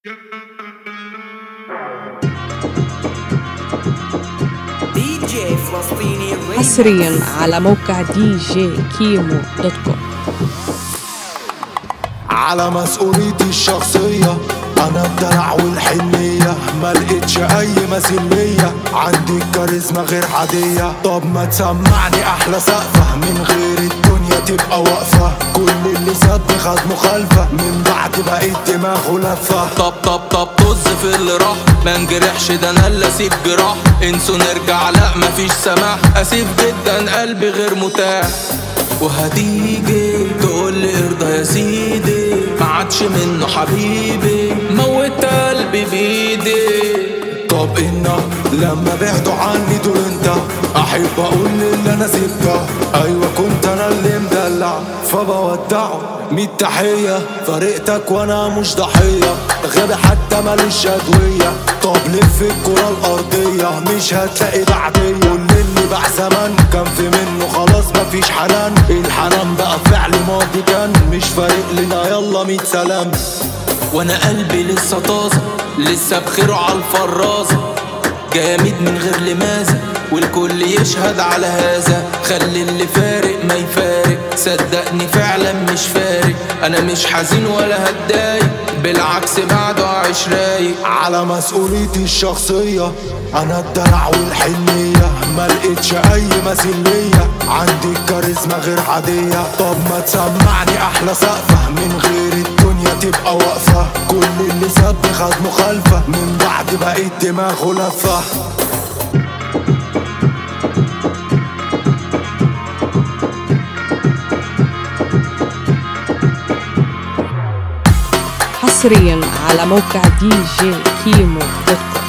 دي جي فلسطيني ريمكس. حصريا على موقع دي جي كيمو دوت كوم على مسؤوليتي الشخصية أنا الدلع والحنية ما لقيتش أي مثيل ليا عندي كاريزما غير عادية طب ما تسمعني أحلى سقفة من غير الدنيا تبقى واقفة كل اللي سد خد مخالفة من بعد بقيت دماغه لفة طب طب طب طز في اللي راح ما نجرحش ده انا اللي اسيب جراح انسوا نرجع لا مفيش سماح اسيب جدا قلبي غير متاح وهتيجي تقول لي ارضى يا سيدي ما عادش منه حبيبي موت قلبي بايدي طب إنا لما بعدوا عني دول انت احب اقول اللي انا سبته ايوه كنت انا اللي مدلع فبودعه ميت تحية فرقتك وانا مش ضحية غبي حتى ماليش ادوية طب لف الكرة الارضية مش هتلاقي بعدية كل اللي باع زمان كان في منه خلاص مفيش حنان الحنان بقى فعل ماضي كان مش فارق لنا يلا ميت سلام وانا قلبي لسه طازه لسه بخيره على الفرازه جامد من غير لماذا والكل يشهد على هذا خلي اللي فارق ما يفارق صدقني فعلا مش فارق انا مش حزين ولا هتضايق بالعكس بعده عايش رايق على مسؤوليتي الشخصية أنا الدلع والحنية ما لقيتش أي مثيل ليا عندي كاريزما غير عادية طب ما تسمعني أحلى سقفة من غير الدنيا تبقى واقفة كل اللي ساب خد مخالفة من بعد بقيت دماغه لفة حصريا على موقع دي جي كيمو دوت كوم